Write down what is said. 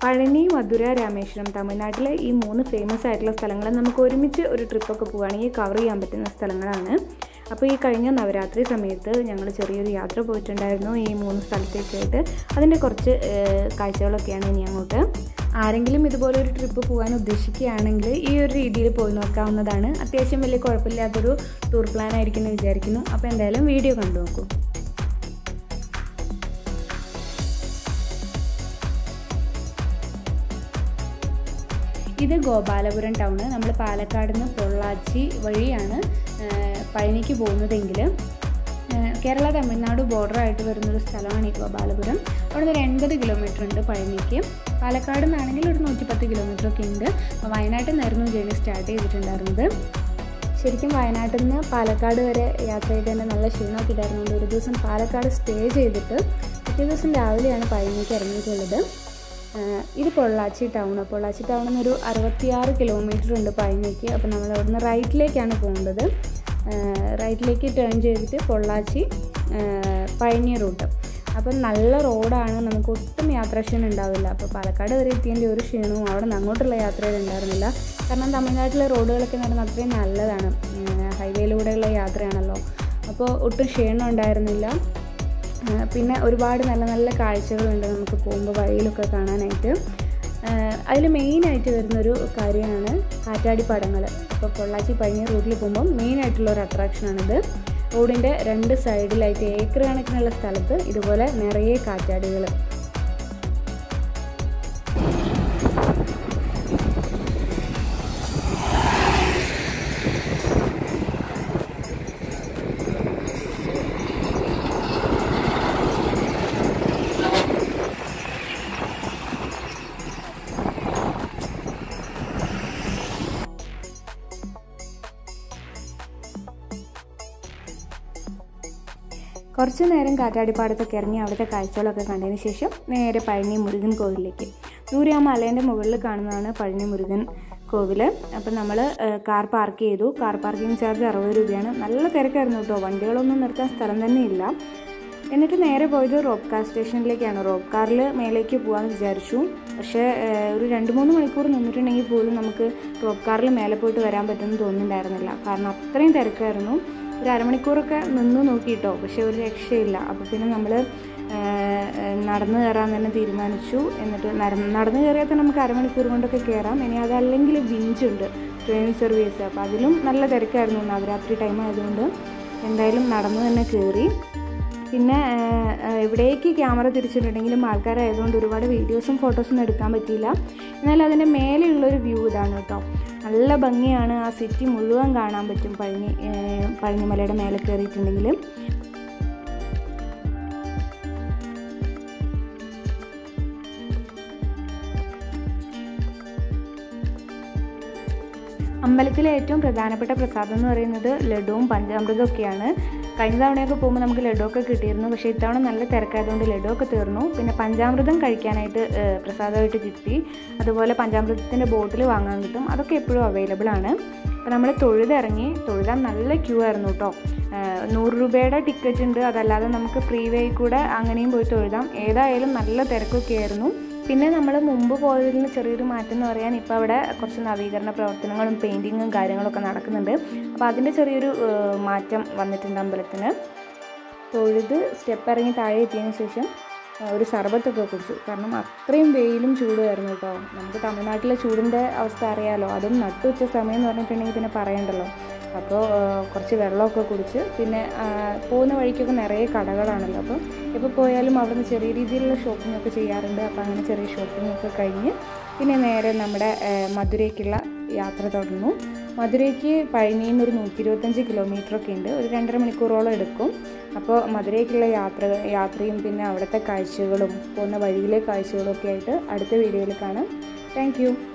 പഴനി മധുര രാമേശ്വരം തമിഴ്നാട്ടിലെ ഈ മൂന്ന് ഫേമസ് ആയിട്ടുള്ള സ്ഥലങ്ങൾ നമുക്ക് ഒരുമിച്ച് ഒരു ട്രിപ്പൊക്കെ പോവുകയാണെങ്കിൽ കവർ ചെയ്യാൻ പറ്റുന്ന സ്ഥലങ്ങളാണ് അപ്പോൾ ഈ കഴിഞ്ഞ നവരാത്രി സമയത്ത് ഞങ്ങൾ ചെറിയൊരു യാത്ര പോയിട്ടുണ്ടായിരുന്നു ഈ മൂന്ന് സ്ഥലത്തേക്കായിട്ട് അതിൻ്റെ കുറച്ച് ഏഹ്, കാഴ്ചകളൊക്കെയാണ് ഇനി അങ്ങോട്ട് ആരെങ്കിലും ഇതുപോലെ ഒരു ട്രിപ്പ് പോകാൻ ഉദ്ദേശിക്കുകയാണെങ്കിൽ ഈ ഒരു രീതിയിൽ പോയി നോക്കാവുന്നതാണ് അത്യാവശ്യം വലിയ കുഴപ്പമില്ലാത്തൊരു ടൂർ പ്ലാൻ ആയിരിക്കും എന്ന് വിചാരിക്കുന്നു അപ്പോൾ എന്തായാലും വീഡിയോ കണ്ടു നോക്കൂ ഇത് ഗോപാലപുരം ടൗണ് നമ്മൾ പാലക്കാട് നിന്ന് പൊള്ളാച്ചി വഴിയാണ് ആ, പഴനിക്ക് പോകുന്നതെങ്കിൽ ആ, കേരള തമിഴ്നാട് ബോർഡറായിട്ട് വരുന്നൊരു സ്ഥലമാണ് ഈ ഗോപാലപുരം അവിടെ നിന്ന് ഒരു എൺപത് കിലോമീറ്റർ ഉണ്ട് പഴനിക്ക് പാലക്കാട് നിന്നാണെങ്കിൽ ഒരു നൂറ്റിപ്പത്ത് കിലോമീറ്റർ ഒക്കെ ഉണ്ട് അപ്പോൾ വയനാട്ടിൽ നിന്നായിരുന്നു ജേണി സ്റ്റാർട്ട് ചെയ്തിട്ടുണ്ടായിരുന്നത് ശരിക്കും വയനാട്ടിൽ നിന്ന് പാലക്കാട് വരെ യാത്ര ചെയ്ത് തന്നെ നല്ല ക്ഷീണമൊക്കെ ഉണ്ടായിരുന്നുകൊണ്ട് ഒരു ദിവസം പാലക്കാട് സ്റ്റേ ചെയ്തിട്ട് പിറ്റേ ദിവസം രാവിലെയാണ് പഴനിക്ക് ഇറങ്ങിയിട്ടുള്ളത് ആഹ് ഇത് പൊള്ളാച്ചി ടൗൺ പൊള്ളാച്ചി ടൗണിൽ നിന്ന് ഒരു അറുപത്തിയാറ് കിലോമീറ്റർ ഉണ്ട് പഴനിക്ക് അപ്പോൾ നമ്മൾ അവിടുന്ന് റൈറ്റിലേക്കാണ് പോകേണ്ടത് ആഹ് റൈറ്റിലേക്ക് ടേൺ ചെയ്തിട്ട് പൊള്ളാച്ചി ആഹ് പഴനി റൂട്ട് അപ്പം നല്ല റോഡാണ് നമുക്ക് ഒട്ടും യാത്രാക്ഷീണം ഉണ്ടാവില്ല അപ്പോൾ പാലക്കാട് വരെ എത്തിയതിൻ്റെ ഒരു ക്ഷീണവും അവിടെ നിന്ന് അങ്ങോട്ടുള്ള യാത്രയിൽ ഉണ്ടായിരുന്നില്ല കാരണം തമിഴ്നാട്ടിലെ റോഡുകളൊക്കെ എന്ന് പറഞ്ഞാൽ അത്രയും നല്ലതാണ് ഹൈവേയിലൂടെയുള്ള യാത്രയാണല്ലോ അപ്പോൾ ഒട്ടും ക്ഷീണം ഉണ്ടായിരുന്നില്ല ആ, പിന്നെ ഒരുപാട് നല്ല നല്ല കാഴ്ചകളുണ്ട് നമുക്ക് പോകുമ്പോൾ വഴിയിലൊക്കെ കാണാനായിട്ട് അതിൽ മെയിനായിട്ട് വരുന്നൊരു കാര്യമാണ് കാറ്റാടി പടങ്ങൾ അപ്പോൾ പൊള്ളാച്ചി പഴഞ്ഞ റൂട്ടിൽ പോകുമ്പോൾ മെയിനായിട്ടുള്ള ഒരു അട്രാക്ഷനാണിത് റോഡിൻ്റെ രണ്ട് സൈഡിലായിട്ട് ഏക്കർ കണക്കിനുള്ള സ്ഥലത്ത് ഇതുപോലെ നിറയെ കാറ്റാടികൾ കുറച്ച് നേരം കാറ്റാടിപ്പാടത്തൊക്കെ ഇറങ്ങി അവിടുത്തെ കാഴ്ചകളൊക്കെ കണ്ടതിന് ശേഷം നേരെ പഴനി മുരുകൻ കോവിലിലേക്ക് ദൂരെ ആ മലേൻ്റെ മുകളിൽ കാണുന്നതാണ് പഴനി മുരുകൻ കോവിൽ അപ്പം നമ്മൾ കാർ പാർക്ക് ചെയ്തു കാർ പാർക്കിംഗ് ചാർജ് അറുപത് രൂപയാണ് നല്ല തിരക്കായിരുന്നു കേട്ടോ വണ്ടികളൊന്നും നിർത്താൻ സ്ഥലം തന്നെ ഇല്ല എന്നിട്ട് നേരെ പോയത് റോപ്പ് കാർ സ്റ്റേഷനിലേക്കാണ് റോപ്പ് കാറിൽ മേലേക്ക് പോകാമെന്ന് വിചാരിച്ചു പക്ഷേ ഏഹ്, ഒരു രണ്ട് മൂന്ന് മണിക്കൂർ നിന്നിട്ടുണ്ടെങ്കിൽ പോലും നമുക്ക് റോപ്പ് കാറിൽ മേലെ പോയിട്ട് വരാൻ പറ്റുമെന്ന് തോന്നുന്നുണ്ടായിരുന്നില്ല കാരണം അത്രയും തിരക്കായിരുന്നു ഒരു അരമണിക്കൂറൊക്കെ നിന്ന് നോക്കിയിട്ടോ പക്ഷേ ഒരു രക്ഷയില്ല അപ്പോൾ പിന്നെ നമ്മൾ നടന്നു കയറാൻ തന്നെ തീരുമാനിച്ചു എന്നിട്ട് നടന്ന് നടന്നു കയറിയാൽ തന്നെ നമുക്ക് അരമണിക്കൂർ കൊണ്ടൊക്കെ കയറാം ഇനി അതല്ലെങ്കിൽ വിഞ്ചുണ്ട് ട്രെയിൻ സർവീസ് അപ്പോൾ അതിലും നല്ല തിരക്കായിരുന്നു നവരാത്രി ടൈം ആയതുകൊണ്ട് എന്തായാലും നടന്നു തന്നെ കയറി പിന്നെ ഏഹ്, ഏഹ്, എവിടേക്ക് ക്യാമറ തിരിച്ചിട്ടുണ്ടെങ്കിലും ആൾക്കാരായതുകൊണ്ട് ഒരുപാട് വീഡിയോസും ഫോട്ടോസും എടുക്കാൻ പറ്റിയില്ല എന്നാൽ അതിൻ്റെ മേലെയുള്ളൊരു വ്യൂ ഇതാണ് കേട്ടോ നല്ല ഭംഗിയാണ് ആ സിറ്റി മുഴുവൻ കാണാൻ പറ്റും പഴനി ഏഹ്, പഴനിമലയുടെ മേലെ കയറിയിട്ടുണ്ടെങ്കിൽ അമ്പലത്തിലെ ഏറ്റവും പ്രധാനപ്പെട്ട പ്രസാദം എന്ന് പറയുന്നത് ലഡുവും പഞ്ചാമൃതവും ഒക്കെയാണ് കഴിഞ്ഞ തവണയൊക്കെ പോകുമ്പോൾ നമുക്ക് ലഡുവൊക്കെ കിട്ടിയിരുന്നു പക്ഷേ ഇത്തവണ നല്ല തിരക്കായതുകൊണ്ട് ലഡുവൊക്കെ തീർന്നു പിന്നെ പഞ്ചാമൃതം കഴിക്കാനായിട്ട് ഏഹ്, പ്രസാദമായിട്ട് കിട്ടി അതുപോലെ പഞ്ചാമൃതത്തിൻ്റെ ബോട്ടിൽ വാങ്ങാൻ കിട്ടും അതൊക്കെ എപ്പോഴും അവൈലബിൾ ആണ് അപ്പോൾ നമ്മൾ തൊഴുതിറങ്ങി തൊഴുതാൻ നല്ല ക്യൂ ആയിരുന്നു കേട്ടോ നൂറ് രൂപയുടെ ടിക്കറ്റ് ഉണ്ട് അതല്ലാതെ നമുക്ക് ഫ്രീ വേ കൂടെ അങ്ങനെയും പോയി തൊഴുതാം ഏതായാലും നല്ല തിരക്കൊക്കെ ആയിരുന്നു പിന്നെ നമ്മൾ മുമ്പ് പോയതിൽ നിന്ന് ചെറിയൊരു മാറ്റം എന്ന് പറയാൻ ഇപ്പോൾ അവിടെ കുറച്ച് നവീകരണ പ്രവർത്തനങ്ങളും പെയിൻറ്റിങ്ങും കാര്യങ്ങളൊക്കെ നടക്കുന്നുണ്ട് അപ്പോൾ അതിൻ്റെ ചെറിയൊരു ഏഹ്, മാറ്റം വന്നിട്ടുണ്ട് അമ്പലത്തിന് തൊഴുത് സ്റ്റെപ്പ് ഇറങ്ങി താഴെ എത്തിയതിന് ശേഷം ആ, ഒരു സർബത്തൊക്കെ കുടിച്ചു കാരണം അത്രയും വെയിലും ചൂടുമായിരുന്നു കേട്ടോ നമുക്ക് തമിഴ്നാട്ടിലെ ചൂടിൻ്റെ അവസ്ഥ അറിയാലോ അതും നട്ടുച്ച സമയം എന്ന് പറഞ്ഞിട്ടുണ്ടെങ്കിൽ പിന്നെ പറയണ്ടല്ലോ അപ്പോൾ ആ, കുറച്ച് വെള്ളമൊക്കെ കുടിച്ച് പിന്നെ ആ, പോകുന്ന വഴിക്കൊക്കെ നിറയെ കടകളാണല്ലോ അപ്പോൾ എപ്പോൾ പോയാലും അവിടെ നിന്ന് ചെറിയ രീതിയിലുള്ള ഷോപ്പിംഗ് ഒക്കെ ചെയ്യാറുണ്ട് അപ്പോൾ അങ്ങനെ ചെറിയ ഷോപ്പിംഗ് ഒക്കെ കഴിഞ്ഞ് പിന്നെ നേരെ നമ്മുടെ ആ, മധുരയ്ക്കുള്ള യാത്ര തുടർന്നു മധുരയ്ക്ക് പഴനിയിൽ നിന്ന് ഒരു നൂറ്റി ഇരുപത്തഞ്ച് കിലോമീറ്റർ ഒക്കെ ഉണ്ട് ഒരു രണ്ടര മണിക്കൂറോളം എടുക്കും അപ്പോൾ മധുരയ്ക്കുള്ള യാത്ര യാത്രയും പിന്നെ അവിടുത്തെ കാഴ്ചകളും പോകുന്ന വഴിയിലെ കാഴ്ചകളും ഒക്കെ ആയിട്ട് അടുത്ത വീഡിയോയിൽ കാണാം താങ്ക്